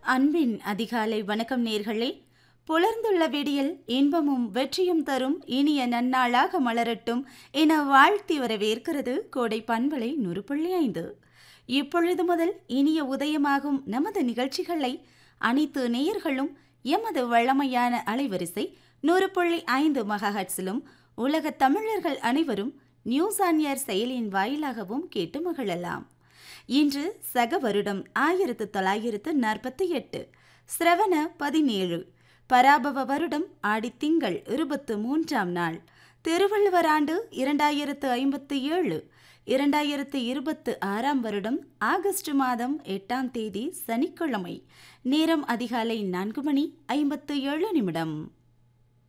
அன்பின் அதிகாலை வணக்கம் நேர்களே புலர்ந்துள்ள விடியல் இன்பமும் வெற்றியும் தரும் இனிய நன்னாளாக மலரட்டும் என வாழ்த்தி வரவேற்கிறது கோடை பண்பலை நூறு புள்ளி ஐந்து இப்பொழுது முதல் இனிய உதயமாகும் நமது நிகழ்ச்சிகளை அனைத்து நேயர்களும் எமது வழமையான அலைவரிசை நூறு புள்ளி ஐந்து மகஹட்ஸிலும் உலக தமிழர்கள் அனைவரும் நியூஸ் ஆன் ஏர் செயலியின் வாயிலாகவும் கேட்டு மகிழலாம் இன்று சக வருடம் ஆயிரத்து தொள்ளாயிரத்து நாற்பத்தி எட்டு சிரவண பதினேழு பராபவ வருடம் ஆடித்திங்கள் இருபத்து மூன்றாம் நாள் திருவள்ளுவர் ஆண்டு இரண்டாயிரத்து ஐம்பத்து ஏழு இரண்டாயிரத்து இருபத்து ஆறாம் வருடம் ஆகஸ்ட் மாதம் எட்டாம் தேதி சனிக்கிழமை நேரம் அதிகாலை நான்கு மணி ஐம்பத்து ஏழு நிமிடம்